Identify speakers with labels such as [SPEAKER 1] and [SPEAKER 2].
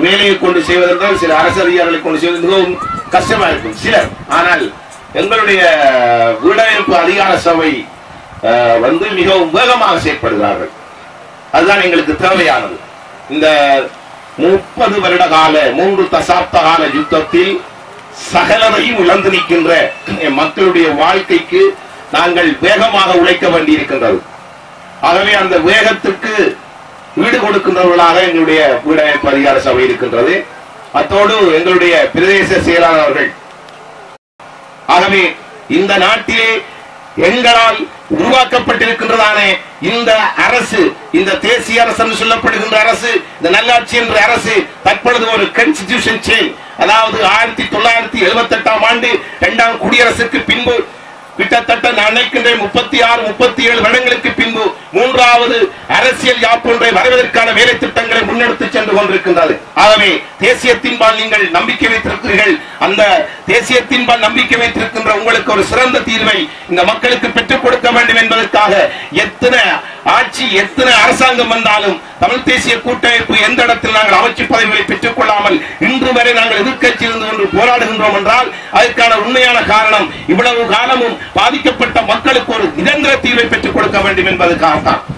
[SPEAKER 1] வேலையை கொண்டு செய்வதென்றால் சில அரசு அதிகாரிகளை கொண்டு செய்வது மிகவும் கஷ்டமா இருக்கும் சிலர் ஆனால் எங்களுடைய வீடமைப்பு அதிகார சபை அஹ், வந்து மிகவும் வேகமாக செயற்படுகிறார்கள் அதுதான் எங்களுக்கு தேவையானது இந்த முப்பது வருட கால மூன்று தசாப்த கால யுத்தத்தில் சகலதையும் இழந்து நிற்கின்ற என் மக்களுடைய வாழ்க்கைக்கு நாங்கள் வேகமாக உழைக்க வேண்டியிருக்கின்றது ஆகவே அந்த வேகத்துக்கு ஈடு கொடுக்கின்றவர்களாக எங்களுடைய வீடமைப்பு அதிகார சபை இருக்கின்றது அத்தோடு எங்களுடைய பிரதேச செயலாளர்கள் ஆகவே இந்த நாட்டிலே எங்களால் உருவாக்கப்பட்டிருக்கின்றதான இந்த அரசு இந்த தேசிய அரசு என்று சொல்லப்படுகின்ற அரசு இந்த நல்லாட்சி என்ற அரசு தற்பொழுது ஒரு கான்ஸ்டிடியூஷன் சேஞ்ச் அதாவது ஆயிரத்தி தொள்ளாயிரத்தி எழுபத்தி எட்டாம் ஆண்டு இரண்டாம் குடியரசுக்கு பின்பு கிட்டத்தட்ட நான் நினைக்கின்றேன் முப்பத்தி ஆறு முப்பத்தி ஏழு வருடங்களுக்கு பின்பு மூன்றாவது அரசியல் யாப்பொன்றை வருவதற்கான வேலை திட்டங்களை முன்னெடுத்து சென்று கொண்டிருக்கின்றது ஆகவே தேசியத்தின்பால் நீங்கள் நம்பிக்கை வைத்திருக்கிறீர்கள் அந்த தேசியத்தின்பால் நம்பிக்கை வைத்திருக்கின்ற உங்களுக்கு ஒரு சிறந்த தீர்வை இந்த மக்களுக்கு பெற்றுக் கொடுக்க வேண்டும் என்பதற்காக எத்தனை ஆட்சி எத்தனை அரசாங்கம் வந்தாலும் தமிழ் தேசிய கூட்டமைப்பு எந்த இடத்தில் நாங்கள் அமைச்சு பதவிகளை பெற்றுக் கொள்ளாமல் இன்று வரை நாங்கள் எதிர்க்கட்சி இருந்து கொண்டு போராடுகின்றோம் என்றால் அதற்கான உண்மையான காரணம் இவ்வளவு காலமும் பாதிக்கப்பட்ட மக்களுக்கு ஒரு நிரந்தர தீர்வை பெற்றுக் கொடுக்க வேண்டும் என்பதற்காகத்தான்